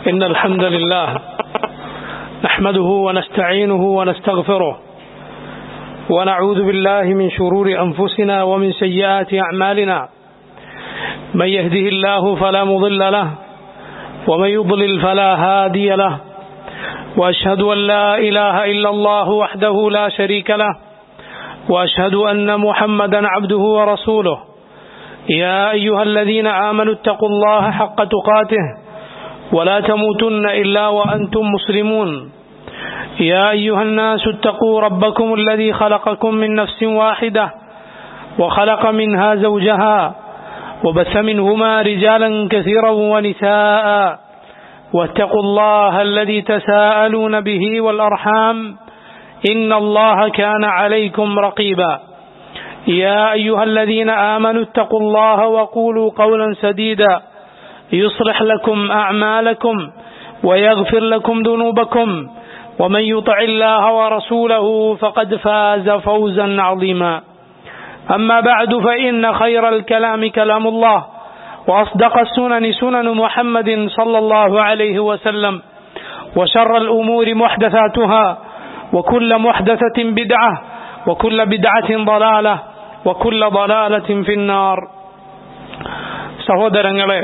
إن الحمد لله نحمده ونستعينه ونستغفره ونعوذ بالله من شرور أنفسنا ومن سيئات أعمالنا من يهده الله فلا مضل له ومن يضلل فلا هادي له وأشهد أن لا إله إلا الله وحده لا شريك له وأشهد أن محمدا عبده ورسوله يا أيها الذين آمنوا اتقوا الله حق تقاته ولا تموتن إلا وأنتم مسلمون يا أيها الناس اتقوا ربكم الذي خلقكم من نفس واحدة وخلق منها زوجها وبث منهما رجالا كثيرا ونساء واتقوا الله الذي تساءلون به والأرحام إن الله كان عليكم رقيبا يا أيها الذين آمنوا اتقوا الله وقولوا قولا سديدا يصلح لكم أعمالكم ويغفر لكم ذنوبكم ومن يطع الله ورسوله فقد فاز فوزا عظيما أما بعد فإن خير الكلام كلام الله وأصدق السنن سنن محمد صلى الله عليه وسلم وشر الأمور محدثاتها وكل محدثة بدعة وكل بدعة ضلالة وكل ضلالة في النار സഹോദരങ്ങളെ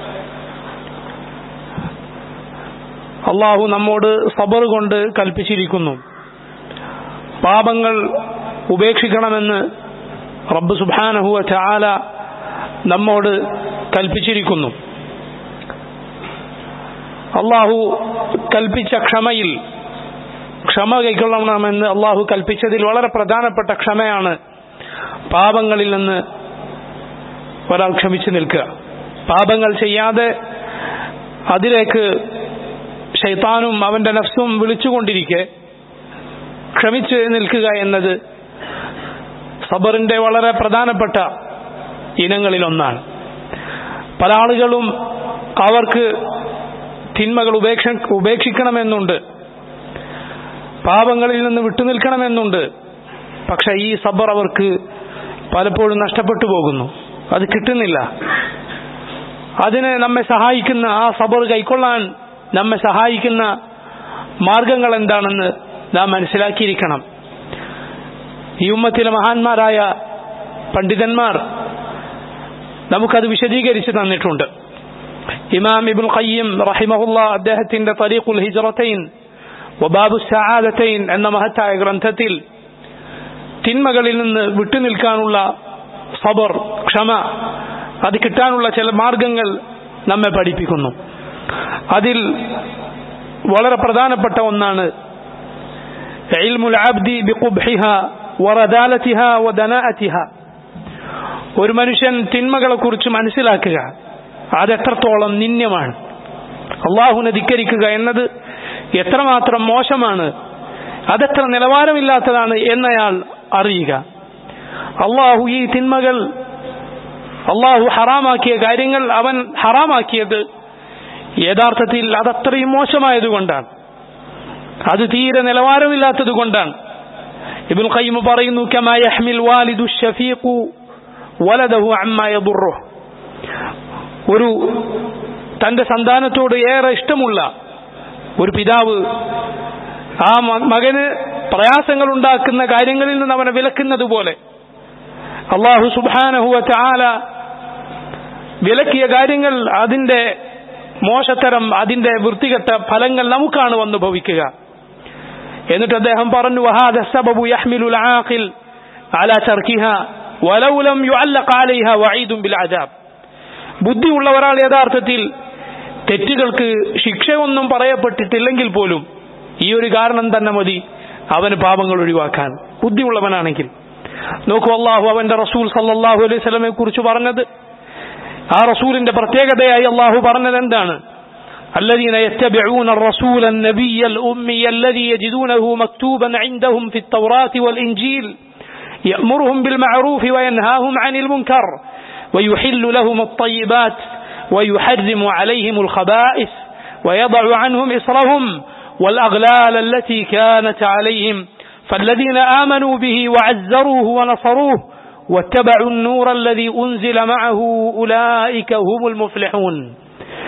അള്ളാഹു നമ്മോട് സബർ കൊണ്ട് കൽപ്പിച്ചിരിക്കുന്നു പാപങ്ങൾ ഉപേക്ഷിക്കണമെന്ന് റബ്ബ് സുബാനഹുവ ചാല നമ്മോട് കൽപ്പിച്ചിരിക്കുന്നു അള്ളാഹു കൽപ്പിച്ച ക്ഷമയിൽ ക്ഷമ കൈക്കൊള്ളണമെന്ന് അള്ളാഹു കൽപ്പിച്ചതിൽ വളരെ പ്രധാനപ്പെട്ട ക്ഷമയാണ് പാപങ്ങളിൽ നിന്ന് ഒരാൾ ക്ഷമിച്ചു നിൽക്കുക പാപങ്ങൾ ചെയ്യാതെ അതിലേക്ക് ഷൈത്താനും അവന്റെ നഫ്സും വിളിച്ചുകൊണ്ടിരിക്കെ ക്ഷമിച്ച് നിൽക്കുക എന്നത് സബറിന്റെ വളരെ പ്രധാനപ്പെട്ട ഇനങ്ങളിലൊന്നാണ് പല ആളുകളും അവർക്ക് തിന്മകൾ ഉപേക്ഷ ഉപേക്ഷിക്കണമെന്നുണ്ട് പാപങ്ങളിൽ നിന്ന് വിട്ടുനിൽക്കണമെന്നുണ്ട് പക്ഷെ ഈ സബർ അവർക്ക് പലപ്പോഴും നഷ്ടപ്പെട്ടു പോകുന്നു അത് കിട്ടുന്നില്ല അതിന് നമ്മെ സഹായിക്കുന്ന ആ സബർ കൈക്കൊള്ളാൻ നമ്മെ സഹായിക്കുന്ന മാർഗങ്ങൾ എന്താണെന്ന് നാം മനസ്സിലാക്കിയിരിക്കണം ഈ ഉമ്മത്തിലെ മഹാന്മാരായ പണ്ഡിതന്മാർ നമുക്കത് വിശദീകരിച്ച് തന്നിട്ടുണ്ട് ഇമാം ഇബുൽ ഖയ്യം റഹിമഹുല്ല അദ്ദേഹത്തിന്റെ തരീഖുൽ ഹിജറത്തൈൻ വബാബു സആദത്തൈൻ എന്ന മഹത്തായ ഗ്രന്ഥത്തിൽ തിന്മകളിൽ നിന്ന് വിട്ടുനിൽക്കാനുള്ള സബർ ക്ഷമ അത് കിട്ടാനുള്ള ചില മാർഗങ്ങൾ നമ്മെ പഠിപ്പിക്കുന്നു അതിൽ വളരെ പ്രധാനപ്പെട്ട ഒന്നാണ് ഒരു മനുഷ്യൻ തിന്മകളെ കുറിച്ച് മനസ്സിലാക്കുക അതെത്രത്തോളം നിന്യമാണ് അള്ളാഹുനെ ധിക്കരിക്കുക എന്നത് എത്രമാത്രം മോശമാണ് അതെത്ര നിലവാരമില്ലാത്തതാണ് എന്നയാൾ അറിയുക അള്ളാഹു ഈ തിന്മകൾ അള്ളാഹു ഹറാമാക്കിയ കാര്യങ്ങൾ അവൻ ഹറാമാക്കിയത് യഥാർത്ഥത്തിൽ അതത്രയും മോശമായതുകൊണ്ടാണ് അത് തീരെ നിലവാരമില്ലാത്തത് കൊണ്ടാണ് ഇബുൽ ഖയ്യിം പറയുന്നു കമാ യഹ്മിൽ വാലിദു ഷഫീഖു വലദഹു അമ്മാ യദുറുഹു ഒരു തന്റെ സന്താനത്തോട് ഏറെ ഇഷ്ടമുള്ള ഒരു പിതാവ് ആ മകന് പ്രയാസങ്ങൾ ഉണ്ടാക്കുന്ന കാര്യങ്ങളിൽ നിന്ന് അവനെ വിലക്കുന്നത് പോലെ അള്ളാഹു സുബാനഹുവ ചാല വിലക്കിയ കാര്യങ്ങൾ അതിന്റെ മോശത്തരം അതിന്റെ വൃത്തികെട്ട ഫലങ്ങൾ നമുക്കാണ് വന്നു ഭവിക്കുക എന്നിട്ട് അദ്ദേഹം പറഞ്ഞു വഹാദ സബബു യഹ്മിലുൽ ആഖിൽ അലാ തർക്കിഹ വലൗ ലം യുഅല്ലഖ അലൈഹ വഈദും ബിൽ അദാബ് ബുദ്ധിയുള്ള ഒരാൾ യഥാർത്ഥത്തിൽ തെറ്റുകൾക്ക് ശിക്ഷയൊന്നും പറയപ്പെട്ടിട്ടില്ലെങ്കിൽ പോലും ഈ ഒരു കാരണം തന്നെ മതി അവന് പാപങ്ങൾ ഒഴിവാക്കാൻ ബുദ്ധിയുള്ളവനാണെങ്കിൽ നോക്കൂ അള്ളാഹു അവന്റെ റസൂൽ സല്ലാഹു അലൈഹി സ്വലമെ കുറിച്ച് പറഞ്ഞത് ആ റസൂലിന്റെ പ്രത്യേകതയായി അള്ളാഹു പറഞ്ഞത് എന്താണ് الذين يتبعون الرسول النبي الأمي الذي يجدونه مكتوبا عندهم في التوراة والإنجيل يأمرهم بالمعروف وينهاهم عن المنكر ويحل لهم الطيبات ويحرم عليهم الخبائث ويضع عنهم إصرهم والأغلال التي كانت عليهم فالذين آمنوا به وعزروه ونصروه واتبعوا النور الذي أنزل معه أولئك هم المفلحون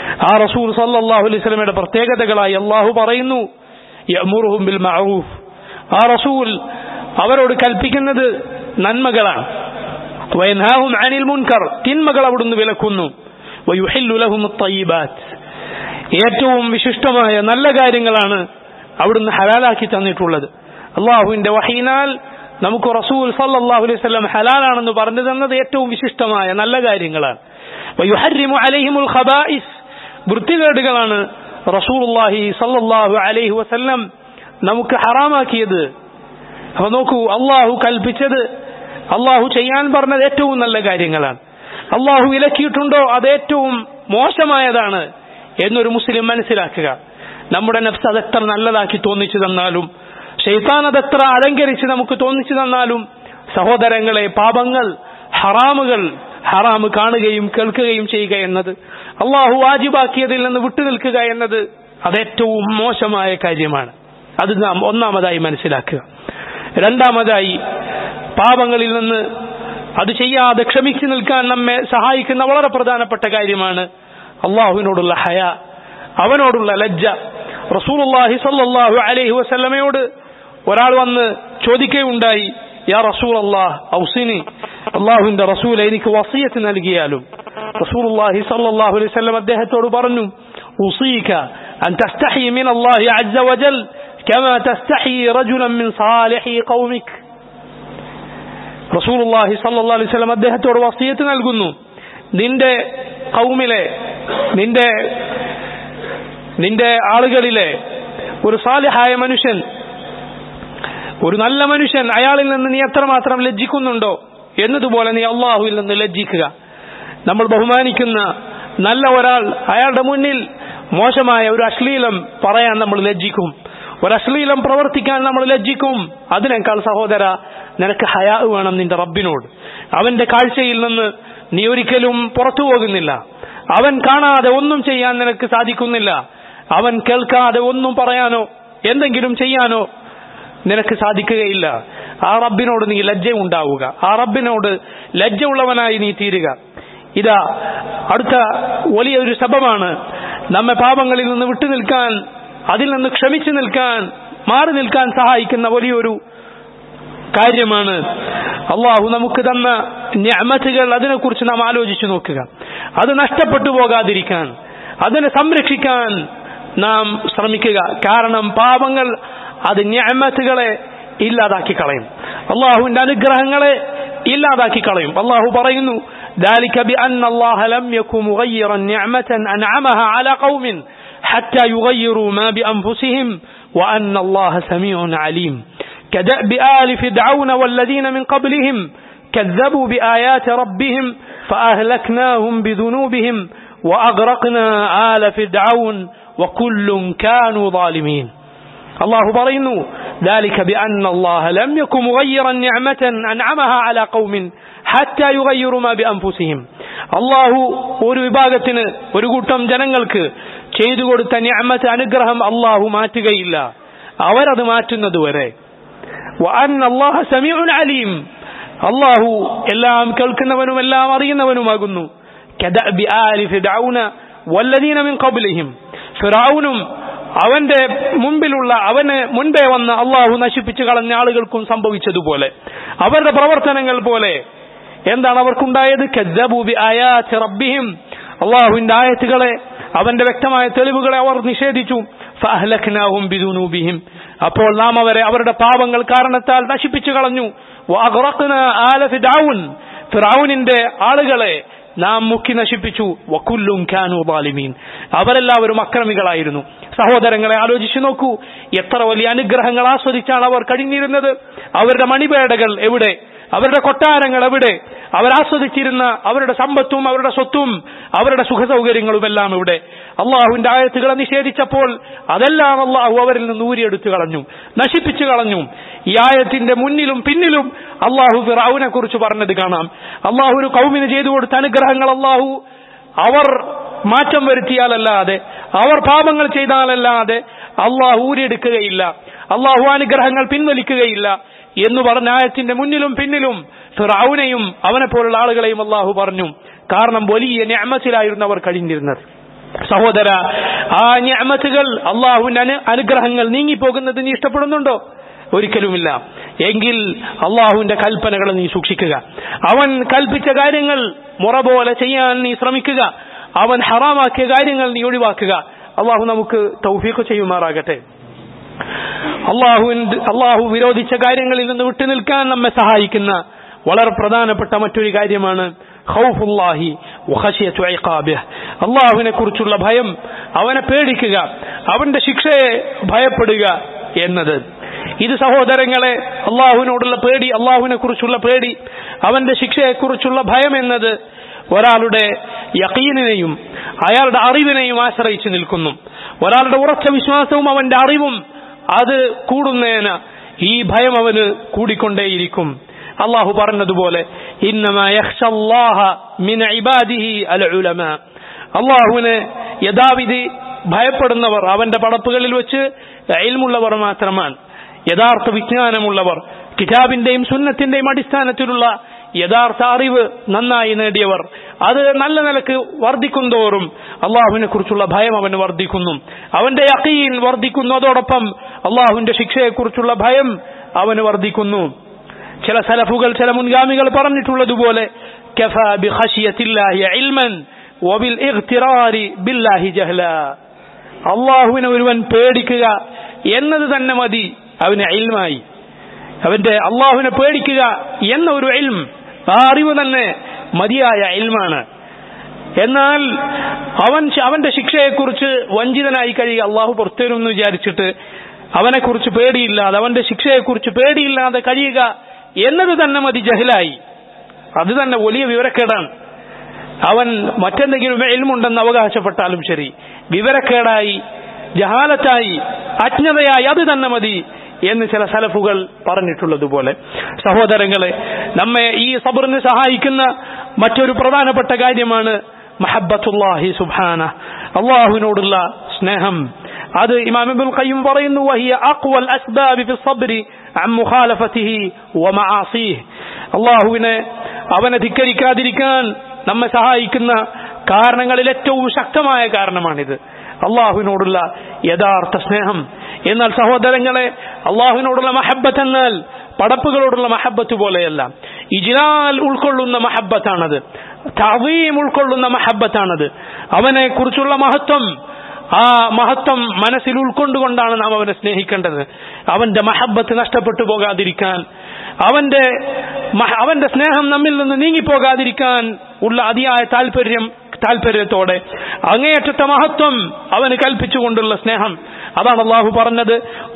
ആ റസൂൽ സല്ലല്ലാഹു അലൈഹി വസല്ലമയുടെ പ്രത്യേകതകളായി അള്ളാഹു പറയുന്നു യഅ്മുറുഹും ബിൽ മഅറൂഫ് ആ റസൂൽ അവരോട് കൽപ്പിക്കുന്നത് നന്മകളാണ് വയൻഹാഹും അനിൽ മുൻകർ തിന്മകൾ അവിടുന്ന് വിലക്കുന്നു വയുഹില്ലു ലഹും തയ്യിബാത്ത് ഏറ്റവും വിശിഷ്ടമായ നല്ല കാര്യങ്ങളാണ് അവിടുന്ന് ഹലാലാക്കി തന്നിട്ടുള്ളത് അള്ളാഹുവിന്റെ വഹീനാൽ നമുക്ക് റസൂൽ സല്ലല്ലാഹു അലൈഹി വസല്ലം ഹലാലാണെന്ന് പറഞ്ഞു തന്നത് ഏറ്റവും വിശിഷ്ടമായ നല്ല കാര്യങ്ങളാണ് വയുഹരിമു അലൈഹിമുൽ ഖബായിസ് വൃത്തികേടുകളാണ് റസൂലുള്ളാഹി സല്ലല്ലാഹു അലൈഹി വസല്ലം നമുക്ക് ഹറാമാക്കിയത് അപ്പൊ നോക്കൂ അള്ളാഹു കൽപ്പിച്ചത് അള്ളാഹു ചെയ്യാൻ പറഞ്ഞത് ഏറ്റവും നല്ല കാര്യങ്ങളാണ് അള്ളാഹു വിലക്കിയിട്ടുണ്ടോ അത് ഏറ്റവും മോശമായതാണ് എന്നൊരു മുസ്ലിം മനസ്സിലാക്കുക നമ്മുടെ നഫ്സ് അതെത്ര നല്ലതാക്കി തോന്നിച്ചു തന്നാലും ഷെയ്ത്താൻ അതെത്ര അലങ്കരിച്ച് നമുക്ക് തോന്നിച്ചു തന്നാലും സഹോദരങ്ങളെ പാപങ്ങൾ ഹറാമുകൾ ഹറാമ് കാണുകയും കേൾക്കുകയും ചെയ്യുക എന്നത് അള്ളാഹു വാജിബാക്കിയതിൽ നിന്ന് വിട്ടുനിൽക്കുക എന്നത് അതേറ്റവും മോശമായ കാര്യമാണ് അത് നാം ഒന്നാമതായി മനസ്സിലാക്കുക രണ്ടാമതായി പാപങ്ങളിൽ നിന്ന് അത് ചെയ്യാതെ ക്ഷമിച്ചു നിൽക്കാൻ നമ്മെ സഹായിക്കുന്ന വളരെ പ്രധാനപ്പെട്ട കാര്യമാണ് അള്ളാഹുവിനോടുള്ള ഹയ അവനോടുള്ള ലജ്ജ റസൂലുള്ളാഹി സല്ലല്ലാഹു അലൈഹി വസല്ലമയോട് ഒരാൾ വന്ന് ചോദിക്കുകയുണ്ടായി യാ റസൂൽ അള്ളാഹ് ഔസിനി അള്ളാഹുവിന്റെ റസൂൽ എനിക്ക് വസിയത്ത് നൽകിയാലും റസൂലുള്ളാഹി സല്ലല്ലാഹു അലൈഹി വസല്ലം അദ്ദേഹത്തോട് പറഞ്ഞു ഉസീക അൻ തസ്തഹി മിൻ അല്ലാഹി അസ്സ വജൽ كما تستحي رجلا من صالح قومك റസൂലുള്ളാഹി സല്ലല്ലാഹു അലൈഹി വസല്ലം അദ്ദേഹത്തോട് വസിയത്ത് നൽകുന്നു നിന്റെ കൗമിലെ നിന്റെ നിന്റെ ആളുകളിലെ ഒരു സാലിഹായ മനുഷ്യൻ ഒരു നല്ല മനുഷ്യൻ അയാളിൽ നിന്ന് നീ എത്രമാത്രം ലജ്ജിക്കുന്നുണ്ടോ എന്നതുപോലെ നീ അള്ളാഹുവിൽ നിന്ന് ലജ്ജിക്കുക നമ്മൾ ബഹുമാനിക്കുന്ന നല്ല ഒരാൾ അയാളുടെ മുന്നിൽ മോശമായ ഒരു അശ്ലീലം പറയാൻ നമ്മൾ ലജ്ജിക്കും ഒരു അശ്ലീലം പ്രവർത്തിക്കാൻ നമ്മൾ ലജ്ജിക്കും അതിനേക്കാൾ സഹോദര നിനക്ക് ഹയാ വേണം നിന്റെ റബ്ബിനോട് അവന്റെ കാഴ്ചയിൽ നിന്ന് നീ ഒരിക്കലും പുറത്തു പോകുന്നില്ല അവൻ കാണാതെ ഒന്നും ചെയ്യാൻ നിനക്ക് സാധിക്കുന്നില്ല അവൻ കേൾക്കാതെ ഒന്നും പറയാനോ എന്തെങ്കിലും ചെയ്യാനോ നിനക്ക് സാധിക്കുകയില്ല ആ റബ്ബിനോട് നീ ലജ്ജ ഉണ്ടാവുക ആ റബ്ബിനോട് ലജ്ജ ഉള്ളവനായി നീ തീരുക ഇതാ അടുത്ത വലിയൊരു ശബമാണ് നമ്മെ പാപങ്ങളിൽ നിന്ന് വിട്ടുനിൽക്കാൻ അതിൽ നിന്ന് ക്ഷമിച്ചു നിൽക്കാൻ മാറി നിൽക്കാൻ സഹായിക്കുന്ന വലിയൊരു കാര്യമാണ് അള്ളാഹു നമുക്ക് തന്ന ഞാമത്തുകൾ അതിനെക്കുറിച്ച് നാം ആലോചിച്ചു നോക്കുക അത് നഷ്ടപ്പെട്ടു പോകാതിരിക്കാൻ അതിനെ സംരക്ഷിക്കാൻ നാം ശ്രമിക്കുക കാരണം പാപങ്ങൾ അത് ഞാമത്തുകളെ ഇല്ലാതാക്കി കളയും അള്ളാഹുവിന്റെ അനുഗ്രഹങ്ങളെ ഇല്ലാതാക്കി കളയും അള്ളാഹു പറയുന്നു ذلك بأن الله لم يكن مغيرا نعمة أنعمها على قوم حتى يغيروا ما بأنفسهم وأن الله سميع عليم كدأب آل فرعون والذين من قبلهم كذبوا بآيات ربهم فأهلكناهم بذنوبهم وأغرقنا آل فرعون وكل كانوا ظالمين الله برينو ذلك بأن الله لم يكن مغيرا نعمة أنعمها على قوم حتى يغيروا ما بأنفسهم അള്ളാഹു ഒരു വിഭാഗത്തിന് ഒരു കൂട്ടം ജനങ്ങൾക്ക് ചെയ്തു കൊടുത്ത ഞാമത്ത് അനുഗ്രഹം അള്ളാഹു മാറ്റുകയില്ല അവരത് മാറ്റുന്നത് വരെ അലീം അള്ളാഹു എല്ലാം കേൾക്കുന്നവനും എല്ലാം അറിയുന്നവനുമാകുന്നു ഫിറാവുനും അവന്റെ മുമ്പിലുള്ള അവന് മുൻപേ വന്ന അള്ളാഹു നശിപ്പിച്ചു കളഞ്ഞ ആളുകൾക്കും സംഭവിച്ചതുപോലെ അവരുടെ പ്രവർത്തനങ്ങൾ പോലെ എന്താണ് അവർക്കുണ്ടായത് റബ്ബിഹിം അള്ളാഹുവിന്റെ ആയത്തുകളെ അവന്റെ വ്യക്തമായ തെളിവുകളെ അവർ നിഷേധിച്ചു ഫഅഹ്ലക്നാഹും ബിദുനൂബിഹിം അപ്പോൾ നാം അവരെ അവരുടെ പാപങ്ങൾ കാരണത്താൽ നശിപ്പിച്ചു കളഞ്ഞു ആല ഫിദൗൻ ഫിറൌനിന്റെ ആളുകളെ നാം മുക്കി നശിപ്പിച്ചു വക്കുല്ലും ഖാനു ബാലിമീൻ അവരെല്ലാവരും അക്രമികളായിരുന്നു സഹോദരങ്ങളെ ആലോചിച്ചു നോക്കൂ എത്ര വലിയ അനുഗ്രഹങ്ങൾ ആസ്വദിച്ചാണ് അവർ കഴിഞ്ഞിരുന്നത് അവരുടെ മണിപേടകൾ എവിടെ അവരുടെ കൊട്ടാരങ്ങൾ എവിടെ അവരാസ്വദിച്ചിരുന്ന അവരുടെ സമ്പത്തും അവരുടെ സ്വത്തും അവരുടെ സുഖസൗകര്യങ്ങളും എല്ലാം ഇവിടെ അള്ളാഹുവിന്റെ ആയത്തുകളെ നിഷേധിച്ചപ്പോൾ അതെല്ലാം അള്ളാഹു അവരിൽ നിന്ന് ഊരിയെടുത്തു കളഞ്ഞു നശിപ്പിച്ചു കളഞ്ഞു ഈ ആയത്തിന്റെ മുന്നിലും പിന്നിലും അള്ളാഹു ഫിറാവുനെ കുറിച്ച് പറഞ്ഞത് കാണാം അള്ളാഹുവിന് കൗമിന് ചെയ്തു കൊടുത്ത അനുഗ്രഹങ്ങൾ അള്ളാഹു അവർ മാറ്റം വരുത്തിയാലല്ലാതെ അവർ പാപങ്ങൾ ചെയ്താലല്ലാതെ അള്ളാഹു ഊരിയെടുക്കുകയില്ല അള്ളാഹു അനുഗ്രഹങ്ങൾ പിൻവലിക്കുകയില്ല എന്ന് പറഞ്ഞ ആയത്തിന്റെ മുന്നിലും പിന്നിലും ഫിറൌനെയും അവനെ പോലുള്ള ആളുകളെയും അള്ളാഹു പറഞ്ഞു കാരണം വലിയ ഞാമത്തിലായിരുന്നു അവർ കഴിഞ്ഞിരുന്നത് സഹോദര ആ ഞാമത്തുകൾ അള്ളാഹുവിന്റെ അനു അനുഗ്രഹങ്ങൾ നീങ്ങിപ്പോകുന്നത് നീ ഇഷ്ടപ്പെടുന്നുണ്ടോ ഒരിക്കലുമില്ല എങ്കിൽ അള്ളാഹുവിന്റെ കൽപ്പനകൾ നീ സൂക്ഷിക്കുക അവൻ കൽപ്പിച്ച കാര്യങ്ങൾ മുറ പോലെ ചെയ്യാൻ നീ ശ്രമിക്കുക അവൻ ഹറാമാക്കിയ കാര്യങ്ങൾ നീ ഒഴിവാക്കുക അള്ളാഹു നമുക്ക് തൗഫീഖ് ചെയ്യുമാറാകട്ടെ അള്ളാഹുവിന്റെ അള്ളാഹു വിരോധിച്ച കാര്യങ്ങളിൽ നിന്ന് വിട്ടുനിൽക്കാൻ നമ്മെ സഹായിക്കുന്ന വളരെ പ്രധാനപ്പെട്ട മറ്റൊരു കാര്യമാണ് ഖൗഫുല്ലാഹി വഖശിയത്തു ഇഖാബിഹ് അള്ളാഹുവിനെ കുറിച്ചുള്ള ഭയം അവനെ പേടിക്കുക അവന്റെ ശിക്ഷയെ ഭയപ്പെടുക എന്നത് ഇത് സഹോദരങ്ങളെ അള്ളാഹുവിനോടുള്ള പേടി അള്ളാഹുവിനെ കുറിച്ചുള്ള പേടി അവന്റെ ശിക്ഷയെക്കുറിച്ചുള്ള ഭയം എന്നത് ഒരാളുടെ യക്കീനിനെയും അയാളുടെ അറിവിനെയും ആശ്രയിച്ചു നിൽക്കുന്നു ഒരാളുടെ ഉറച്ച വിശ്വാസവും അവന്റെ അറിവും അത് കൂടുന്നതിന് ഈ ഭയം അവന് കൂടിക്കൊണ്ടേയിരിക്കും അള്ളാഹു പറഞ്ഞതുപോലെ അള്ളാഹുവിനെ യഥാവിധി ഭയപ്പെടുന്നവർ അവന്റെ പടപ്പുകളിൽ വെച്ച് അയൽമുള്ളവർ മാത്രമാണ് യഥാർത്ഥ വിജ്ഞാനമുള്ളവർ കിതാബിന്റെയും സുന്നത്തിന്റെയും അടിസ്ഥാനത്തിലുള്ള യഥാർത്ഥ അറിവ് നന്നായി നേടിയവർ അത് നല്ല നിലക്ക് വർദ്ധിക്കുന്തോറും അള്ളാഹുവിനെ കുറിച്ചുള്ള ഭയം അവന് വർദ്ധിക്കുന്നു അവന്റെ യക്കീൻ വർദ്ധിക്കുന്നു അതോടൊപ്പം അള്ളാഹുവിന്റെ ശിക്ഷയെക്കുറിച്ചുള്ള ഭയം അവന് വർദ്ധിക്കുന്നു ചില സലഫുകൾ ചില മുൻഗാമികൾ പറഞ്ഞിട്ടുള്ളതുപോലെ അള്ളാഹുവിനെ ഒരുവൻ പേടിക്കുക എന്നത് തന്നെ മതി അവന് ഇൽമായി അവന്റെ അള്ളാഹുവിനെ പേടിക്കുക എന്ന ഒരു ഇൽം ആ അറിവ് തന്നെ മതിയായ ഇൽമാണ് എന്നാൽ അവൻ അവന്റെ ശിക്ഷയെക്കുറിച്ച് വഞ്ചിതനായി കഴിയുക അള്ളാഹു പുറത്തേരുമെന്ന് വിചാരിച്ചിട്ട് അവനെക്കുറിച്ച് പേടിയില്ലാതെ അവന്റെ ശിക്ഷയെക്കുറിച്ച് പേടിയില്ലാതെ കഴിയുക എന്നത് തന്നെ മതി ജഹലായി അത് തന്നെ വലിയ വിവരക്കേടാണ് അവൻ മറ്റെന്തെങ്കിലും എൽമുണ്ടെന്ന് അവകാശപ്പെട്ടാലും ശരി വിവരക്കേടായി ജഹാലത്തായി അജ്ഞതയായി അത് തന്നെ മതി എന്ന് ചില സലഫുകൾ പറഞ്ഞിട്ടുള്ളതുപോലെ സഹോദരങ്ങളെ നമ്മെ ഈ സബറിന് സഹായിക്കുന്ന മറ്റൊരു പ്രധാനപ്പെട്ട കാര്യമാണ് മഹബത്തുല്ലാഹി സുബാന അള്ളാഹുവിനോടുള്ള സ്നേഹം അത് ഇമാം ഇബ്നുൽ ഖയ്യിം പറയുന്നു വഹിയ അഖ്വൽ അസ്ബാബി ഫി സബ്രി അൻ മുഖാലഫതിഹി വമആസിഹി അള്ളാഹുവിനെ അവനെ ധിക്കരിക്കാതിരിക്കാൻ നമ്മെ സഹായിക്കുന്ന കാരണങ്ങളിൽ ഏറ്റവും ശക്തമായ കാരണമാണിത് അള്ളാഹുവിനോടുള്ള യഥാർത്ഥ സ്നേഹം എന്നാൽ സഹോദരങ്ങളെ അള്ളാഹുവിനോടുള്ള മഹബത്ത് എന്നാൽ പടപ്പുകളോടുള്ള മഹബത്ത് പോലെയല്ല ഇജ്ലാൽ ഉൾക്കൊള്ളുന്ന മഹബത്താണത് തവീം ഉൾക്കൊള്ളുന്ന മഹബത്താണത് അവനെ കുറിച്ചുള്ള മഹത്വം ആ മഹത്വം മനസ്സിൽ ഉൾക്കൊണ്ടുകൊണ്ടാണ് നാം അവനെ സ്നേഹിക്കേണ്ടത് അവന്റെ മഹബത്ത് നഷ്ടപ്പെട്ടു പോകാതിരിക്കാൻ അവന്റെ അവന്റെ സ്നേഹം നമ്മിൽ നിന്ന് നീങ്ങിപ്പോകാതിരിക്കാൻ ഉള്ള അതിയായ താല്പര്യം താല്പര്യത്തോടെ അങ്ങേയറ്റത്തെ മഹത്വം അവന് കൽപ്പിച്ചുകൊണ്ടുള്ള സ്നേഹം അതാണ് അള്ളാഹു പറഞ്ഞത്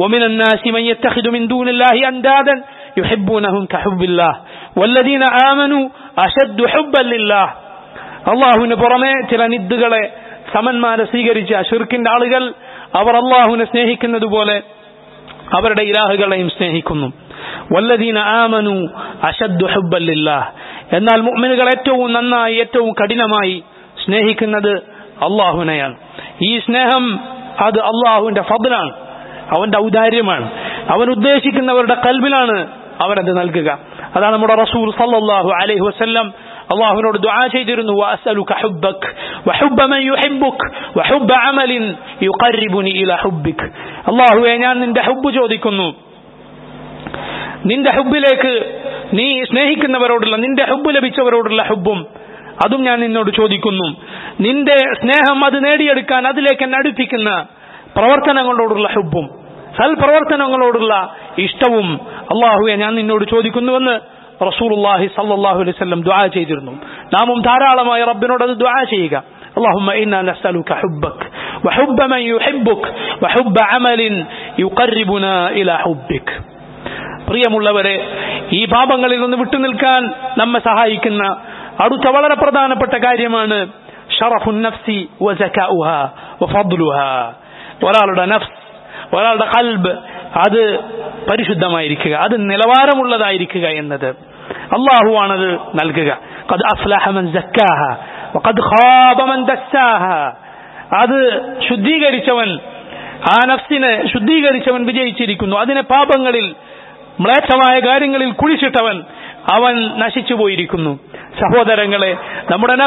അള്ളാഹുവിന് പുറമെ ചില നിദ്ദുകളെ സമന്മാരെ സ്വീകരിച്ച ഷിർക്കിന്റെ ആളുകൾ അവർ അള്ളാഹുവിനെ സ്നേഹിക്കുന്നത് പോലെ അവരുടെ ഇലാഹുകളെയും സ്നേഹിക്കുന്നു വല്ലദീന ആമനു അഷദ്ദു ഹുബല്ലില്ലാഹ് എന്നാൽ മുഅ്മിനുകൾ ഏറ്റവും നന്നായി ഏറ്റവും കഠിനമായി സ്നേഹിക്കുന്നത് അള്ളാഹുവിനെയാണ് ഈ സ്നേഹം അത് അള്ളാഹുവിന്റെ ഫضലാണ് അവന്റെ ഔദാര്യമാണ് അവൻ ഉദ്ദേശിക്കുന്നവരുടെ കൽബിലാണ് അവനത് നൽകുക അതാണ് നമ്മുടെ റസൂൽ സല്ലല്ലാഹു അലൈഹി വസല്ലം അള്ളാഹുവിനോട് ദുആ ചെയ്തിരുന്നു വഅസ്അലുക ഹുബ്ബക് വഹുബ്ബ മൻ യുഹിബ്ബുക് വഹുബ്ബ അമലിൻ യുഖർരിബുനി ഇല ഹുബ്ബിക് അള്ളാഹുവേ ഞാൻ നിന്റെ ഹുബ്ബ് ചോദിക്കുന്നു നിന്റെ ഹുബ്ബിലേക്ക് നീ സ്നേഹിക്കുന്നവരോടുള്ള നിന്റെ ഹുബ്ബ് ലഭിച്ചവരോടുള്ള ഹുബ്ബും അതും ഞാൻ നിന്നോട് ചോദിക്കുന്നു നിന്റെ സ്നേഹം അത് നേടിയെടുക്കാൻ അതിലേക്ക് എന്നെ അടുപ്പിക്കുന്ന പ്രവർത്തനങ്ങളോടുള്ള ഹുബ്ബും സൽപ്രവർത്തനങ്ങളോടുള്ള ഇഷ്ടവും അള്ളാഹുവെ ഞാൻ നിന്നോട് ചോദിക്കുന്നുവെന്ന് റസൂലുള്ളാഹി സല്ലല്ലാഹു അലൈഹി വസല്ലം ദുആ ചെയ്തിരുന്നു നാമും ധാരാളമായി റബ്ബിനോട് അത് ദുആ ചെയ്യുക اللهم إنا نسألك حبك وحب من يحبك وحب عمل يقربنا إلى حبك പ്രിയമുള്ളവരെ ഈ പാപങ്ങളിൽ നിന്ന് വിട്ടുനിൽക്കാൻ നമ്മെ സഹായിക്കുന്ന അടുത്ത വളരെ പ്രധാനപ്പെട്ട കാര്യമാണ് ഷറഫുൻ നഫ്സി വസകാഉഹ വഫദ്ലുഹ ഒരാളുടെ നഫ്സ് ഒരാളുടെ കൽബ് അത് പരിശുദ്ധമായിരിക്കുക അത് നിലവാരമുള്ളതായിരിക്കുക എന്നത് അള്ളാഹുവാണത് നൽകുക قد أفلح من زكاها وقد خاب من دساها അത് ശുദ്ധീകരിച്ചവൻ ആ നഫ്സിനെ ശുദ്ധീകരിച്ചവൻ വിജയിച്ചിരിക്കുന്നു അതിനെ പാപങ്ങളിൽ മ്ലേച്ഛമായ കാര്യങ്ങളിൽ കുഴിച്ചിട്ടവൻ അവൻ നശിച്ചു പോയിരിക്കുന്നു സഹോദരങ്ങളെ നമ്മുടെ നഫ്സ്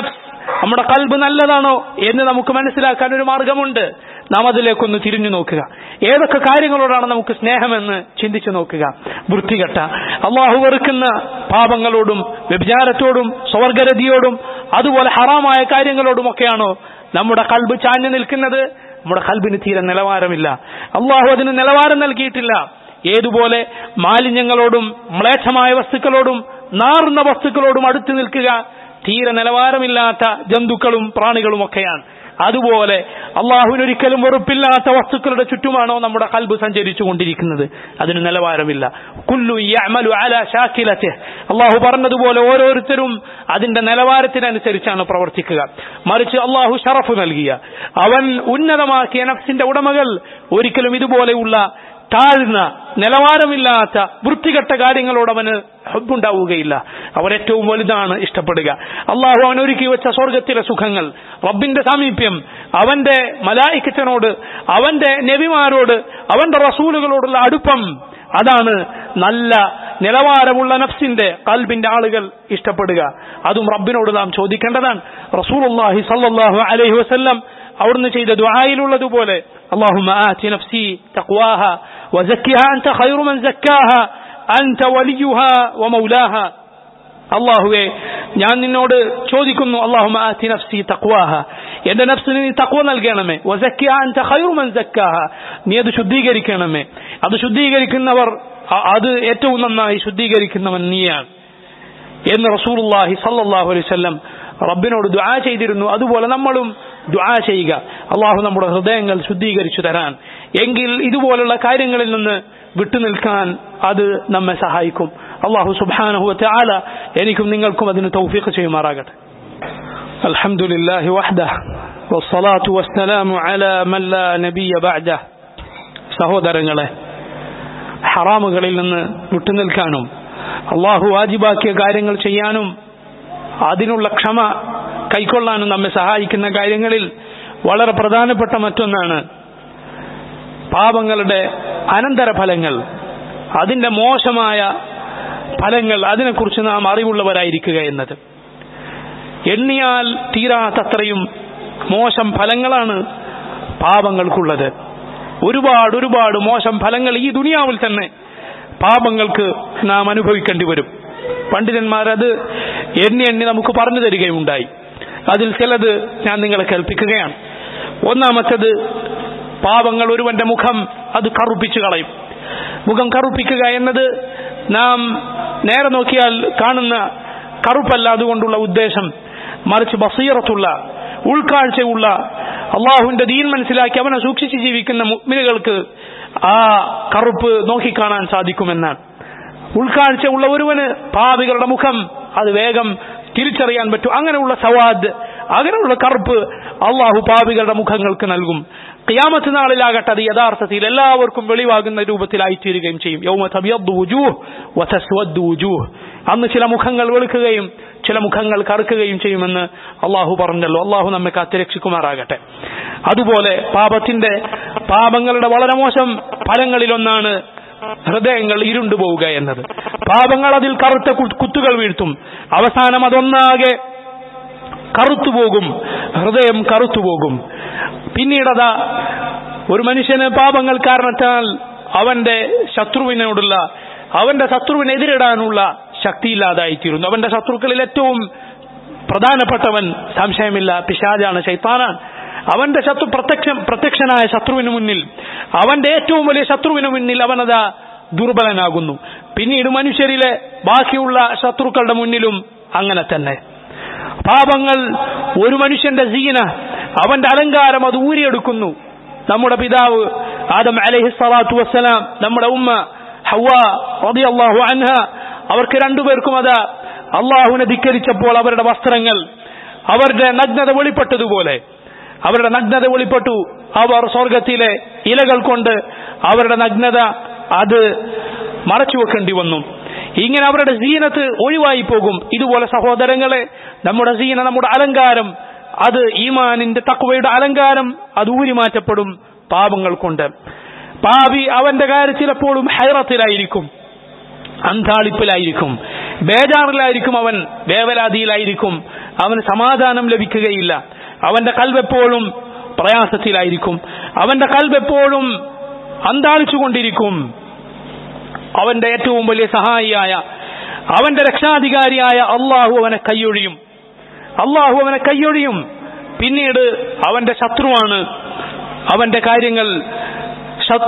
നമ്മുടെ കൽബ് നല്ലതാണോ എന്ന് നമുക്ക് മനസ്സിലാക്കാൻ ഒരു മാർഗമുണ്ട് നാം അതിലേക്കൊന്ന് തിരിഞ്ഞു നോക്കുക ഏതൊക്കെ കാര്യങ്ങളോടാണ് നമുക്ക് സ്നേഹമെന്ന് ചിന്തിച്ചു നോക്കുക വൃത്തികെട്ട അള്ളാഹു വെറുക്കുന്ന പാപങ്ങളോടും വ്യഭിചാരത്തോടും സ്വർഗരതിയോടും അതുപോലെ ഹറാമായ കാര്യങ്ങളോടുമൊക്കെയാണോ നമ്മുടെ കൽബ് ചാഞ്ഞു നിൽക്കുന്നത് നമ്മുടെ കൽബിന് തീരെ നിലവാരമില്ല അള്ളാഹു അതിന് നിലവാരം നൽകിയിട്ടില്ല ഏതുപോലെ മാലിന്യങ്ങളോടും മ്ലേച്ഛമായ വസ്തുക്കളോടും നാറുന്ന വസ്തുക്കളോടും അടുത്തു നിൽക്കുക തീരെ നിലവാരമില്ലാത്ത ജന്തുക്കളും പ്രാണികളും ഒക്കെയാണ് അതുപോലെ അള്ളാഹുവിനൊരിക്കലും വെറുപ്പില്ലാത്ത വസ്തുക്കളുടെ ചുറ്റുമാണോ നമ്മുടെ കൽബ് സഞ്ചരിച്ചു കൊണ്ടിരിക്കുന്നത് അതിന് നിലവാരമില്ല കുല്ലു യഅമലു അലാ ഷാക്കിലത്തെ അള്ളാഹു പറഞ്ഞതുപോലെ ഓരോരുത്തരും അതിന്റെ നിലവാരത്തിനനുസരിച്ചാണ് പ്രവർത്തിക്കുക മറിച്ച് അള്ളാഹു ഷറഫ് നൽകിയ അവൻ ഉന്നതമാക്കിയ നഫ്സിന്റെ ഉടമകൾ ഒരിക്കലും ഇതുപോലെയുള്ള താഴ്ന്ന നിലവാരമില്ലാത്ത വൃത്തികെട്ട കാര്യങ്ങളോട് അവന് ഹബ്ബുണ്ടാവുകയില്ല അവൻ ഏറ്റവും വലുതാണ് ഇഷ്ടപ്പെടുക അള്ളാഹു അവൻ ഒരുക്കി വെച്ച സ്വർഗത്തിലെ സുഖങ്ങൾ റബ്ബിന്റെ സാമീപ്യം അവന്റെ മലായിക്കച്ചനോട് അവന്റെ നബിമാരോട് അവന്റെ റസൂലുകളോടുള്ള അടുപ്പം അതാണ് നല്ല നിലവാരമുള്ള നഫ്സിന്റെ കൽബിന്റെ ആളുകൾ ഇഷ്ടപ്പെടുക അതും റബ്ബിനോട് നാം ചോദിക്കേണ്ടതാണ് റസൂലുള്ളാഹി സല്ലല്ലാഹു അലൈഹി വസല്ലം അവിടുന്ന് ചെയ്ത ദുആയിലുള്ളതുപോലെ اللهم آت نفسي تقواها وزكها أنت خير من زكاها أنت وليها ومولاها അള്ളാഹുവെ ഞാൻ നിന്നോട് ചോദിക്കുന്നു അള്ളാഹുമ ആതി നഫ്സി തഖ്വാഹ എന്റെ നഫ്സിന് നീ തഖ്വ നൽകണമേ വസക്കിയ അൻത ഖൈറു മൻ സക്കാഹ നീ അത് ശുദ്ധീകരിക്കണമേ അത് ശുദ്ധീകരിക്കുന്നവർ അ- അത് ഏറ്റവും നന്നായി ശുദ്ധീകരിക്കുന്നവൻ നീയാണ് എന്ന് റസൂലുള്ളാഹി സല്ലല്ലാഹു അലൈഹി വസല്ലം റബ്ബിനോട് ദുആ ചെയ്തിരുന്നു അതുപോലെ നമ്മളും ദുആ ചെയ്യുക അള്ളാഹു നമ്മുടെ ഹൃദയങ്ങൾ ശുദ്ധീകരിച്ചു തരാൻ എങ്കിൽ ഇതുപോലുള്ള കാര്യങ്ങളിൽ നിന്ന് വിട്ടുനിൽക്കാൻ അത് നമ്മെ സഹായിക്കും അള്ളാഹു സുബ്ഹാനഹു വതആല എനിക്കും നിങ്ങൾക്കും അതിന് തൗഫീഖ് ചെയ്യുമാറാകട്ടെ അൽഹംദുലില്ലാഹി വഹ്ദഹ വസ്സലാത്തു വസ്സലാമു അലാ മൻ ലാ നബിയ ബഅദഹ സഹോദരങ്ങളെ ഹറാമുകളിൽ നിന്ന് വിട്ടുനിൽക്കാനും അള്ളാഹു വാജിബാക്കിയ കാര്യങ്ങൾ ചെയ്യാനും അതിനുള്ള ക്ഷമ കൈക്കൊള്ളാനും നമ്മെ സഹായിക്കുന്ന കാര്യങ്ങളിൽ വളരെ പ്രധാനപ്പെട്ട മറ്റൊന്നാണ് പാപങ്ങളുടെ അനന്തരഫലങ്ങൾ അതിന്റെ മോശമായ ഫലങ്ങൾ അതിനെക്കുറിച്ച് നാം അറിവുള്ളവരായിരിക്കുക എന്നത് എണ്ണിയാൽ തീരാത്തത്രയും മോശം ഫലങ്ങളാണ് പാപങ്ങൾക്കുള്ളത് ഒരുപാട് ഒരുപാട് മോശം ഫലങ്ങൾ ഈ ദുനിയാവിൽ തന്നെ പാപങ്ങൾക്ക് നാം അനുഭവിക്കേണ്ടി വരും പണ്ഡിതന്മാർ അത് എണ്ണി എണ്ണി നമുക്ക് പറഞ്ഞു തരികയുണ്ടായി അതിൽ ചിലത് ഞാൻ നിങ്ങളെ കേൾപ്പിക്കുകയാണ് ഒന്നാമത്തത് പാപങ്ങൾ ഒരുവന്റെ മുഖം അത് കറുപ്പിച്ചു കളയും മുഖം കറുപ്പിക്കുക എന്നത് നാം നേരെ നോക്കിയാൽ കാണുന്ന കറുപ്പല്ല അതുകൊണ്ടുള്ള ഉദ്ദേശം മറിച്ച് ബസീറത്തുള്ള ഉൾക്കാഴ്ചയുള്ള അള്ളാഹുവിന്റെ ദീൻ മനസ്സിലാക്കി അവനെ സൂക്ഷിച്ച് ജീവിക്കുന്ന മുഗ്മിനുകൾക്ക് ആ കറുപ്പ് നോക്കിക്കാണാൻ സാധിക്കുമെന്നാണ് ഉൾക്കാഴ്ച ഉള്ള ഒരുവന് പാപികളുടെ മുഖം അത് വേഗം തിരിച്ചറിയാൻ പറ്റും അങ്ങനെയുള്ള സവാദ് അങ്ങനെയുള്ള കറുപ്പ് അള്ളാഹു പാപികളുടെ മുഖങ്ങൾക്ക് നൽകും ഖിയാമത്ത് നാളിലാകട്ടെ അത് യഥാർത്ഥത്തിൽ എല്ലാവർക്കും വെളിവാകുന്ന രൂപത്തിലായിത്തീരുകയും ചെയ്യും യൗമ തബിയദ്ദു വുജൂഹ് വതസ്വദ്ദു വുജൂഹ് അന്ന് ചില മുഖങ്ങൾ വെളുക്കുകയും ചില മുഖങ്ങൾ കറുക്കുകയും ചെയ്യുമെന്ന് അള്ളാഹു പറഞ്ഞല്ലോ അള്ളാഹു നമ്മെ കാത്തുരക്ഷിക്കുമാറാകട്ടെ അതുപോലെ പാപത്തിന്റെ പാപങ്ങളുടെ വളരെ മോശം ഫലങ്ങളിലൊന്നാണ് ഹൃദയങ്ങൾ ഇരുണ്ടുപോവുക എന്നത് പാപങ്ങൾ അതിൽ കറുത്ത കു- കുത്തുകൾ വീഴ്ത്തും അവസാനം അതൊന്നാകെ കറുത്തുപോകും ഹൃദയം കറുത്തുപോകും പിന്നീടതാ ഒരു മനുഷ്യന് പാപങ്ങൾ കാരണത്താൽ അവന്റെ ശത്രുവിനോടുള്ള അവന്റെ ശത്രുവിനെ എതിരിടാനുള്ള ശക്തിയില്ലാതായിത്തീരുന്നു അവന്റെ ശത്രുക്കളിൽ ഏറ്റവും പ്രധാനപ്പെട്ടവൻ സംശയമില്ല പിശാജാണ് ശൈത്താനാണ് അവന്റെ ശത്രു പ്രത്യക്ഷ പ്രത്യക്ഷനായ ശത്രുവിന് മുന്നിൽ അവന്റെ ഏറ്റവും വലിയ ശത്രുവിന് മുന്നിൽ അവനതാ ദുർബലനാകുന്നു പിന്നീട് മനുഷ്യരിലെ ബാക്കിയുള്ള ശത്രുക്കളുടെ മുന്നിലും അങ്ങനെ തന്നെ പാപങ്ങൾ ഒരു മനുഷ്യന്റെ സീന അവന്റെ അലങ്കാരം അത് ഊരിയെടുക്കുന്നു നമ്മുടെ പിതാവ് ആദം അലൈഹി സ്വലാത്തു വസ്സലാം നമ്മുടെ ഉമ്മ ഹവ റളിയല്ലാഹു അൻഹ അവർക്ക് രണ്ടുപേർക്കും അതാ അള്ളാഹുവിനെ ധിക്കരിച്ചപ്പോൾ അവരുടെ വസ്ത്രങ്ങൾ അവരുടെ നഗ്നത വെളിപ്പെട്ടതുപോലെ അവരുടെ നഗ്നത വെളിപ്പെട്ടു അവർ സ്വർഗത്തിലെ ഇലകൾ കൊണ്ട് അവരുടെ നഗ്നത അത് മറച്ചു വെക്കേണ്ടി വന്നു ഇങ്ങനെ അവരുടെ സീനത്ത് ഒഴിവായി പോകും ഇതുപോലെ സഹോദരങ്ങളെ നമ്മുടെ സീന നമ്മുടെ അലങ്കാരം അത് ഈമാനിന്റെ തക്വയുടെ അലങ്കാരം അത് ഊരിമാറ്റപ്പെടും പാപങ്ങൾ കൊണ്ട് പാപി അവന്റെ കാര്യത്തിൽ എപ്പോഴും ഹൈറത്തിലായിരിക്കും അന്താളിപ്പിലായിരിക്കും ബേജാറിലായിരിക്കും അവൻ വേവലാതിയിലായിരിക്കും അവന് സമാധാനം ലഭിക്കുകയില്ല അവന്റെ കൽവെപ്പോഴും പ്രയാസത്തിലായിരിക്കും അവന്റെ കൽവെപ്പോഴും അന്താളിച്ചുകൊണ്ടിരിക്കും അവന്റെ ഏറ്റവും വലിയ സഹായിയായ അവന്റെ രക്ഷാധികാരിയായ അള്ളാഹു അവനെ കൈയൊഴിയും അള്ളാഹു അവനെ കൈയൊഴിയും പിന്നീട് അവന്റെ ശത്രുവാണ് അവന്റെ കാര്യങ്ങൾ ശത്-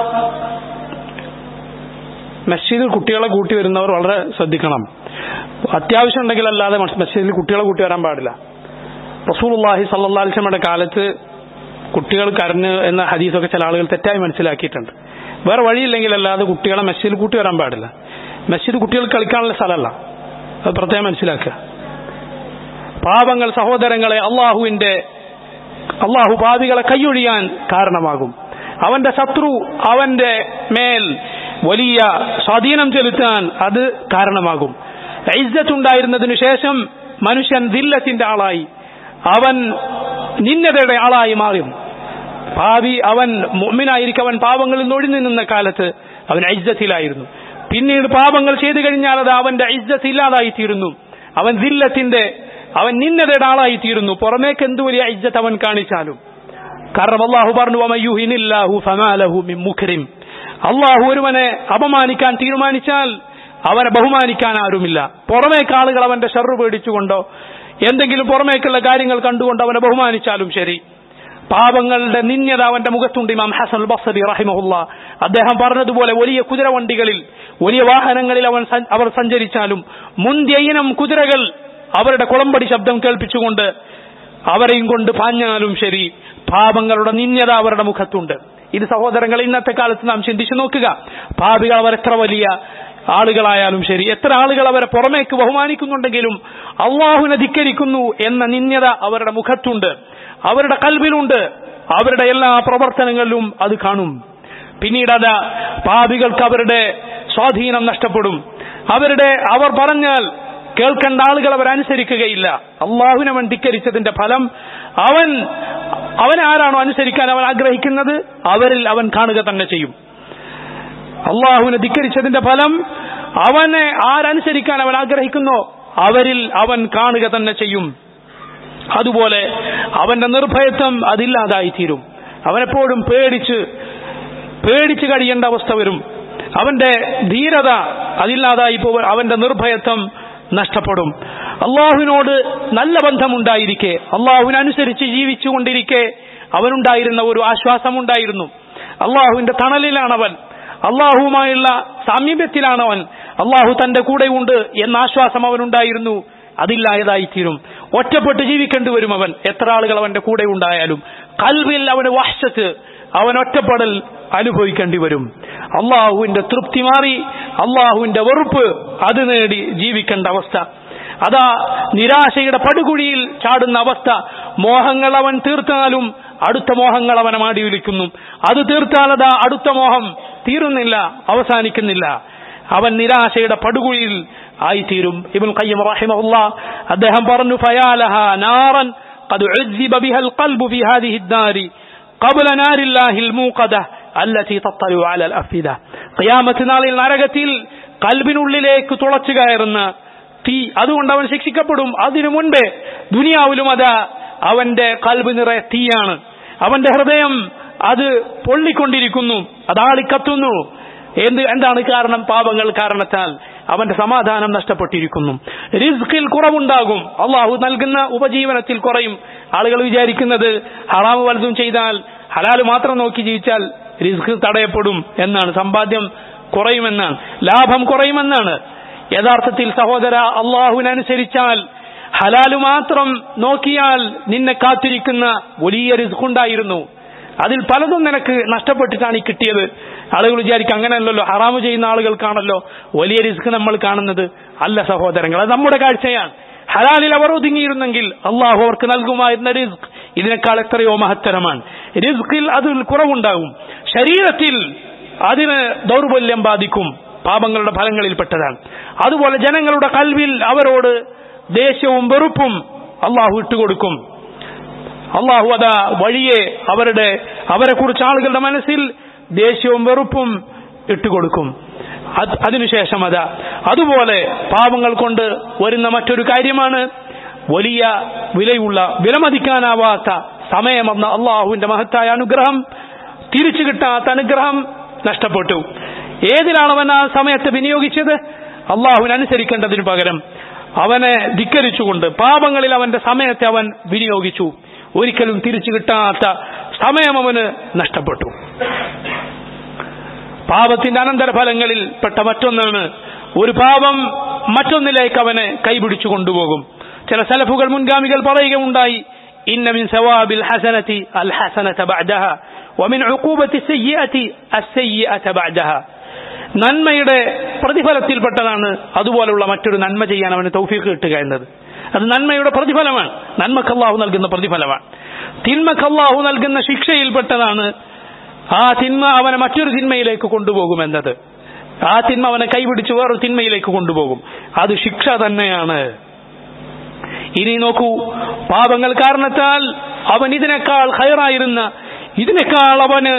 മസ്ജിദിൽ കുട്ടികളെ കൂട്ടി വരുന്നവർ വളരെ ശ്രദ്ധിക്കണം അത്യാവശ്യം ഉണ്ടെങ്കിൽ അല്ലാതെ മസ് മസ്ജിദിൽ കുട്ടികളെ കൂട്ടി വരാൻ പാടില്ല റസൂലുള്ളാഹി സല്ലല്ലാഹു അലൈഹി വസല്ലമയുടെ കാലത്ത് കുട്ടികൾ കരഞ്ഞ് എന്ന ഹദീസൊക്കെ ചില ആളുകൾ തെറ്റായി മനസ്സിലാക്കിയിട്ടുണ്ട് വേറെ വഴിയില്ലെങ്കിൽ അല്ലാതെ കുട്ടികളെ മസ്ജിദിൽ കൂട്ടി വരാൻ പാടില്ല മസ്ജിദ് കുട്ടികൾ കളിക്കാനുള്ള സ്ഥലമല്ല അത് പ്രത്യേകം മനസ്സിലാക്കുക പാപങ്ങൾ സഹോദരങ്ങളെ അള്ളാഹുവിന്റെ അള്ളാഹു പാപികളെ കൈയൊഴിയാൻ കാരണമാകും അവന്റെ ശത്രു അവന്റെ മേൽ വലിയ സ്വാധീനം ചെലുത്താൻ അത് കാരണമാകും ഉണ്ടായിരുന്നതിനു ശേഷം മനുഷ്യൻ ദില്ലത്തിന്റെ ആളായി അവൻ നിന്നതയുടെ ആളായി മാറും ഭാവി അവൻ മുഅ്മിനായിരിക്കും അവൻ പാപങ്ങളിൽ നൊഴിഞ്ഞു നിന്ന കാലത്ത് അവൻ ഐജ്ജത്തിലായിരുന്നു പിന്നീട് പാപങ്ങൾ ചെയ്തു കഴിഞ്ഞാൽ അത് അവന്റെ ഐജ്ജത്ത് ഇല്ലാതായി തീരുന്നു അവൻ ദില്ലത്തിന്റെ അവൻ നിന്നതയുടെ ആളായി തീരുന്നു പുറമേക്ക് എന്തു വലിയ ഐജ്ജത്ത് അവൻ കാണിച്ചാലും കാരണം അള്ളാഹു പറഞ്ഞു "വമയ്യുഹിനില്ലാഹു ഫമാലഹു മിൻ മുക്രിം." അള്ളാഹു ഒരുവനെ അപമാനിക്കാൻ തീരുമാനിച്ചാൽ അവനെ ബഹുമാനിക്കാൻ ആരുമില്ല പുറമേക്ക് ആളുകൾ അവന്റെ ഷെറു പേടിച്ചുകൊണ്ടോ എന്തെങ്കിലും പുറമേക്കുള്ള കാര്യങ്ങൾ കണ്ടുകൊണ്ട് അവനെ ബഹുമാനിച്ചാലും ശരി പാപങ്ങളുടെ നിന്യത അവന്റെ മുഖത്തുണ്ട് ഇമാം ഹസൻ ബസരി റഹിമഹുല്ല അദ്ദേഹം പറഞ്ഞതുപോലെ വലിയ കുതിരവണ്ടികളിൽ വലിയ വാഹനങ്ങളിൽ അവൻ സഞ്ച- അവർ സഞ്ചരിച്ചാലും മുന്തിയ ഇനം കുതിരകൾ അവരുടെ കുളമ്പടി ശബ്ദം കേൾപ്പിച്ചുകൊണ്ട് അവരെയും കൊണ്ട് പാഞ്ഞാലും ശരി പാപങ്ങളുടെ നിന്യത അവരുടെ മുഖത്തുണ്ട് ഇത് സഹോദരങ്ങൾ ഇന്നത്തെ കാലത്ത് നാം ചിന്തിച്ചു നോക്കുക പാപികൾ അവർ എത്ര വലിയ ആളുകളായാലും ശരി എത്ര ആളുകൾ അവരെ പുറമേക്ക് ബഹുമാനിക്കുന്നുണ്ടെങ്കിലും അള്ളാഹുവിനെ ധിക്കരിക്കുന്നു എന്ന നിന്യത അവരുടെ മുഖത്തുണ്ട് അവരുടെ കൽവിലുണ്ട് അവരുടെ എല്ലാ പ്രവർത്തനങ്ങളിലും അത് കാണും പിന്നീട് അത് പാപികൾക്ക് അവരുടെ സ്വാധീനം നഷ്ടപ്പെടും അവരുടെ അവർ പറഞ്ഞാൽ കേൾക്കേണ്ട ആളുകൾ അവരനുസരിക്കുകയില്ല അള്ളാഹുവിനെ അവൻ ധിക്കരിച്ചതിന്റെ ഫലം അവൻ അവൻ ആരാണോ അനുസരിക്കാൻ അവൻ ആഗ്രഹിക്കുന്നത് അവരിൽ അവൻ കാണുക തന്നെ ചെയ്യും അള്ളാഹുവിനെ ധിക്കരിച്ചതിന്റെ ഫലം അവനെ ആരനുസരിക്കാൻ അവൻ ആഗ്രഹിക്കുന്നോ അവരിൽ അവൻ കാണുക തന്നെ ചെയ്യും അതുപോലെ അവന്റെ നിർഭയത്വം അതില്ലാതായി തീരും അവനെപ്പോഴും പേടിച്ച് പേടിച്ച് കഴിയേണ്ട അവസ്ഥ വരും അവന്റെ ധീരത അതില്ലാതായി പോകും അവന്റെ നിർഭയത്വം നഷ്ടപ്പെടും അള്ളാഹുവിനോട് നല്ല ബന്ധമുണ്ടായിരിക്കെ അള്ളാഹുവിനനുസരിച്ച് ജീവിച്ചുകൊണ്ടിരിക്കെ അവനുണ്ടായിരുന്ന ഒരു ആശ്വാസമുണ്ടായിരുന്നു അള്ളാഹുവിന്റെ തണലിലാണവൻ അള്ളാഹുവുമായുള്ള സാമീപ്യത്തിലാണവൻ അള്ളാഹു തന്റെ കൂടെയുണ്ട് എന്ന ആശ്വാസം അവനുണ്ടായിരുന്നു അതില്ലായതായിത്തീരും ഒറ്റപ്പെട്ട് ജീവിക്കേണ്ടി വരും അവൻ എത്ര ആളുകൾ അവന്റെ കൂടെ ഉണ്ടായാലും കൽവിൽ അവന് വശത്ത് അവൻ ഒറ്റപ്പെടൽ അനുഭവിക്കേണ്ടി വരും അള്ളാഹുവിന്റെ തൃപ്തി മാറി അള്ളാഹുവിന്റെ വെറുപ്പ് അത് നേടി ജീവിക്കേണ്ട അവസ്ഥ അതാ നിരാശയുടെ പടുകുഴിയിൽ ചാടുന്ന അവസ്ഥ മോഹങ്ങൾ അവൻ തീർത്താലും അടുത്ത മോഹങ്ങൾ അവനെ മാടി വിളിക്കുന്നു അത് തീർത്താൽ അതാ അടുത്ത മോഹം തീരുന്നില്ല അവസാനിക്കുന്നില്ല അവൻ നിരാശയുടെ പടുകുഴിയിൽ ആയിത്തീരും ഇബുൽ ഖയ്യം റഹിമഹുല്ല അദ്ദേഹം പറഞ്ഞു ഫയാലഹ നാറൻ قد عذب بها القلب في هذه الدار قبل نار الله الموقدة التي تطلع على الأفئدة قيامة നാളിൽ നരകത്തിൽ കൽബിനുള്ളിലേക്ക് തുളച്ചു കയറുന്ന തീ അതുകൊണ്ട് അവൻ ശിക്ഷിക്കപ്പെടും അതിനു മുൻപേ ദുനിയാവിലും അത് അവന്റെ കൽബ് നിറയെ തീയാണ് അവന്റെ ഹൃദയം അത് പൊള്ളിക്കൊണ്ടിരിക്കുന്നു അതാളിക്കത്തുന്നു എന്ത് എന്താണ് കാരണം പാപങ്ങൾ കാരണത്താൽ അവന്റെ സമാധാനം നഷ്ടപ്പെട്ടിരിക്കുന്നു റിസ്കിൽ കുറവുണ്ടാകും അള്ളാഹു നൽകുന്ന ഉപജീവനത്തിൽ കുറയും ആളുകൾ വിചാരിക്കുന്നത് ഹറാമ് വലുതും ചെയ്താൽ ഹലാല് മാത്രം നോക്കി ജീവിച്ചാൽ റിസ്ക് തടയപ്പെടും എന്നാണ് സമ്പാദ്യം കുറയുമെന്നാണ് ലാഭം കുറയുമെന്നാണ് യഥാർത്ഥത്തിൽ സഹോദര അള്ളാഹുവിനനുസരിച്ചാൽ ഹലാല് മാത്രം നോക്കിയാൽ നിന്നെ കാത്തിരിക്കുന്ന വലിയ റിസ്ക് ഉണ്ടായിരുന്നു അതിൽ പലതും നിനക്ക് നഷ്ടപ്പെട്ടിട്ടാണ് ഈ കിട്ടിയത് ആളുകൾ വിചാരിക്കും അങ്ങനെയല്ലല്ലോ ഹറാമ് ചെയ്യുന്ന ആളുകൾക്കാണല്ലോ വലിയ റിസ്ക് നമ്മൾ കാണുന്നത് അല്ല സഹോദരങ്ങൾ അത് നമ്മുടെ കാഴ്ചയാണ് ഹലാലിൽ അവർ ഒതുങ്ങിയിരുന്നെങ്കിൽ അള്ളാഹു അവർക്ക് നൽകുമായിരുന്ന റിസ്ക് ഇതിനേക്കാൾ എത്രയോ മഹത്തരമാണ് റിസ്കിൽ അതിൽ കുറവുണ്ടാകും ശരീരത്തിൽ അതിന് ദൗർബല്യം ബാധിക്കും പാപങ്ങളുടെ ഫലങ്ങളിൽപ്പെട്ടതാണ് അതുപോലെ ജനങ്ങളുടെ കൽവിൽ അവരോട് ദേഷ്യവും വെറുപ്പും അള്ളാഹു ഇട്ടുകൊടുക്കും അള്ളാഹു അതാ വഴിയെ അവരുടെ അവരെ കുറിച്ച് ആളുകളുടെ മനസ്സിൽ ദേഷ്യവും വെറുപ്പും ഇട്ടുകൊടുക്കും അത് അതിനുശേഷം അതാ അതുപോലെ പാപങ്ങൾ കൊണ്ട് വരുന്ന മറ്റൊരു കാര്യമാണ് വലിയ വിലയുള്ള വിലമതിക്കാനാവാത്ത സമയമെന്ന അള്ളാഹുവിന്റെ മഹത്തായ അനുഗ്രഹം തിരിച്ചു കിട്ടാത്ത അനുഗ്രഹം നഷ്ടപ്പെട്ടു ഏതിനാണ് അവൻ ആ സമയത്ത് വിനിയോഗിച്ചത് അള്ളാഹുവിനനുസരിക്കേണ്ടതിനു പകരം അവനെ ധിക്കരിച്ചുകൊണ്ട് പാപങ്ങളിൽ അവന്റെ സമയത്തെ അവൻ വിനിയോഗിച്ചു ഒരിക്കലും തിരിച്ചു കിട്ടാത്ത സമയം അവന് നഷ്ടപ്പെട്ടു പാപത്തിന്റെ അനന്തരഫലങ്ങളിൽ പെട്ട മറ്റൊന്നാണ് ഒരു പാപം മറ്റൊന്നിലേക്ക് അവനെ കൈപിടിച്ചു കൊണ്ടുപോകും ചില സലഫുകൾ മുൻഗാമികൾ പറയുകയുണ്ടായി ഇന്ന മിൻ സവാബിൽ ഹസനതി അൽ ഹസനത ബഅദഹ വമിൻ ഉഖൂബത്തി സയ്യിഅതി അസ്സയ്യിഅത ബഅദഹ നന്മയുടെ പ്രതിഫലത്തിൽപ്പെട്ടതാണ് അതുപോലുള്ള മറ്റൊരു നന്മ ചെയ്യാൻ അവന് തൗഫീഖ് കിട്ടുക എന്നത് അത് നന്മയുടെ പ്രതിഫലമാണ് നന്മക്ക് അള്ളാഹു നൽകുന്ന പ്രതിഫലമാണ് തിന്മക്ക് അള്ളാഹു നൽകുന്ന ശിക്ഷയിൽപ്പെട്ടതാണ് ആ തിന്മ അവനെ മറ്റൊരു തിന്മയിലേക്ക് കൊണ്ടുപോകുമെന്നത് ആ തിന്മ അവനെ കൈപിടിച്ച് വേറൊരു തിന്മയിലേക്ക് കൊണ്ടുപോകും അത് ശിക്ഷ തന്നെയാണ് ഇനി നോക്കൂ പാപങ്ങൾ കാരണത്താൽ അവൻ ഇതിനേക്കാൾ ഹയറായിരുന്ന ഇതിനേക്കാൾ അവന്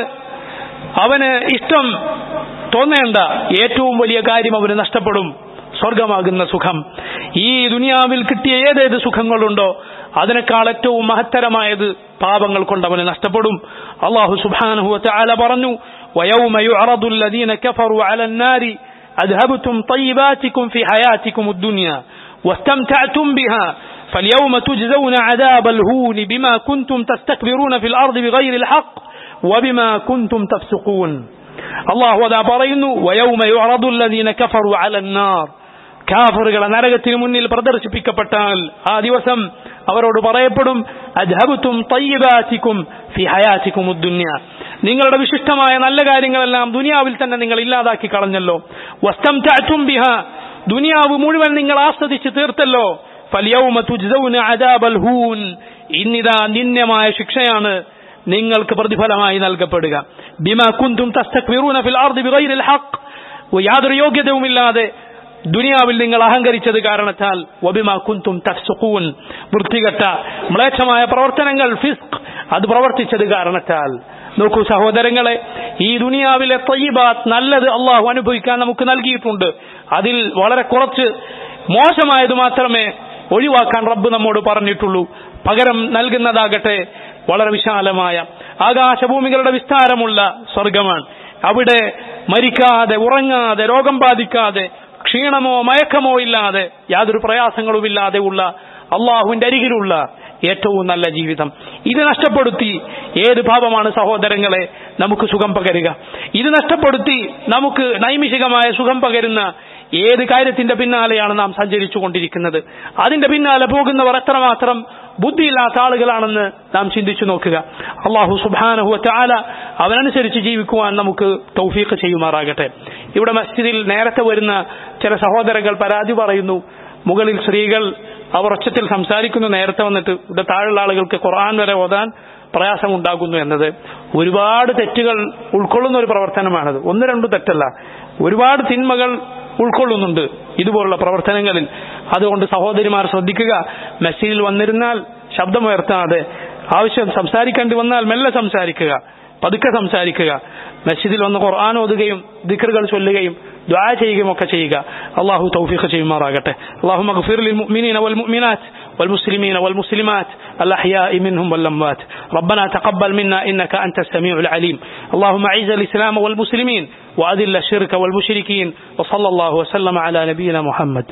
അവന് ഇഷ്ടം തോന്നേണ്ട ഏറ്റവും വലിയ കാര്യം അവന് നഷ്ടപ്പെടും സ്വർഗമാകുന്ന സുഖം ഈ ദുനിയാവിൽ കിട്ടിയ ഏതേത് സുഖങ്ങളുണ്ടോ അതിനേക്കാൾ ഏറ്റവും മഹത്തരമായത് പാപങ്ങൾ കൊണ്ട് അവന് നഷ്ടപ്പെടും അള്ളാഹു സുബാനഹു ആല പറഞ്ഞു ويوم يعرض الذين كفروا على النار أذهبتم طيباتكم في حياتكم الدنيا واستمتعتم بها فاليوم تجزون عذاب الهون بما كنتم تستكبرون في الأرض بغير الحق وبما كنتم تفسقون الله وذا പറയുന്നു ويوم يعرض الذين كفروا على النار കാഫറുകളെ നരകത്തിന് മുന്നിൽ പ്രദർശിപ്പിക്കപ്പെട്ടാൽ ആ ദിവസം അവരോട് പറയപ്പെടും അജ്ഹബുത്തും തയ്യബാറ്റിക്കും ഫി ഹയാറ്റിക്കും ഉദ്ദുന്യ നിങ്ങളുടെ വിശിഷ്ടമായ നല്ല കാര്യങ്ങളെല്ലാം ദുനിയാവിൽ തന്നെ നിങ്ങൾ ഇല്ലാതാക്കി കളഞ്ഞല്ലോ വസ്തം ചാറ്റും ബിഹ ദുനിയാവ് മുഴുവൻ നിങ്ങൾ ആസ്വദിച്ച് തീർത്തല്ലോ ഫലിയൗമ തുജ്സൗന അദാബൽ ഹൂൻ ഇന്നിതാ നിന്യമായ ശിക്ഷയാണ് നിങ്ങൾക്ക് പ്രതിഫലമായി നൽകപ്പെടുക ബിമ കുന്തും തസ്തക്ബിറൂന ഫിൽ അർദി ബിഗൈരിൽ ഹഖ് യാതൊരു യോഗ്യതയുമില്ലാതെ ദുനിയാവിൽ നിങ്ങൾ അഹങ്കരിച്ചത് കാരണത്താൽ വബിമ കുന്തും തഫ്സുഖൂൻ വൃത്തികെട്ട മ്ലേച്ഛമായ പ്രവർത്തനങ്ങൾ ഫിസ്ക് അത് പ്രവർത്തിച്ചത് കാരണത്താൽ നോക്കൂ സഹോദരങ്ങളെ ഈ ദുനിയാവിലെ തയ്യബാത്ത് നല്ലത് അള്ളാഹു അനുഭവിക്കാൻ നമുക്ക് നൽകിയിട്ടുണ്ട് അതിൽ വളരെ കുറച്ച് മോശമായത് മാത്രമേ ഒഴിവാക്കാൻ റബ്ബ് നമ്മോട് പറഞ്ഞിട്ടുള്ളൂ പകരം നൽകുന്നതാകട്ടെ വളരെ വിശാലമായ ആകാശഭൂമികളുടെ വിസ്താരമുള്ള സ്വർഗമാണ് അവിടെ മരിക്കാതെ ഉറങ്ങാതെ രോഗം ബാധിക്കാതെ ക്ഷീണമോ മയക്കമോ ഇല്ലാതെ യാതൊരു പ്രയാസങ്ങളുമില്ലാതെ ഉള്ള അള്ളാഹുവിന്റെ അരികിലുള്ള ഏറ്റവും നല്ല ജീവിതം ഇത് നഷ്ടപ്പെടുത്തി ഏത് പാപമാണ് സഹോദരങ്ങളെ നമുക്ക് സുഖം പകരുക ഇത് നഷ്ടപ്പെടുത്തി നമുക്ക് നൈമിഷികമായ സുഖം പകരുന്ന ഏത് കാര്യത്തിന്റെ പിന്നാലെയാണ് നാം സഞ്ചരിച്ചു കൊണ്ടിരിക്കുന്നത് അതിന്റെ പിന്നാലെ പോകുന്നവർ എത്രമാത്രം ബുദ്ധിയില്ലാത്ത ആളുകളാണെന്ന് നാം ചിന്തിച്ചു നോക്കുക അള്ളാഹു സുബാനഹു ചാല അവനനുസരിച്ച് ജീവിക്കുവാൻ നമുക്ക് തൗഫീഖ് ചെയ്യുമാറാകട്ടെ ഇവിടെ മസ്ജിദിൽ നേരത്തെ വരുന്ന ചില സഹോദരങ്ങൾ പരാതി പറയുന്നു മുകളിൽ സ്ത്രീകൾ അവർ ഒച്ചത്തിൽ സംസാരിക്കുന്നു നേരത്തെ വന്നിട്ട് ഇവിടെ താഴെയുള്ള ആളുകൾക്ക് ഖുർആൻ വരെ ഓതാൻ പ്രയാസമുണ്ടാകുന്നു എന്നത് ഒരുപാട് തെറ്റുകൾ ഉൾക്കൊള്ളുന്ന ഒരു പ്രവർത്തനമാണത് ഒന്ന് രണ്ട് തെറ്റല്ല ഒരുപാട് തിന്മകൾ ഉൾക്കൊള്ളുന്നുണ്ട് ഇതുപോലുള്ള പ്രവർത്തനങ്ങളിൽ അതുകൊണ്ട് സഹോദരിമാർ ശ്രദ്ധിക്കുക മെസ്സേജിൽ വന്നിരുന്നാൽ ശബ്ദമുയർത്താതെ ആവശ്യം സംസാരിക്കേണ്ടി വന്നാൽ മെല്ലെ സംസാരിക്കുക പതുക്കെ സംസാരിക്കുക മസ്ജിദിൽ വന്ന് ഖുർആൻ ഓതുകയും ദിക്റുകൾ ചൊല്ലുകയും ദ്വാ ചെയ്യുകയും ഒക്കെ ചെയ്യുക അള്ളാഹു തൗഫീഖ് ചെയ്യുമാറാകട്ടെ അള്ളാഹു മഗ്ഫിർ ലിൽ മുഅ്മിനീന വൽ മുഅ്മിനാത്ത് والمسلمين والمسلمات الأحياء منهم والأموات ربنا تقبل منا إنك أنت السميع العليم اللهم أعز الإسلام والمسلمين وأذل الشرك والمشركين وصلى الله وسلم على نبينا محمد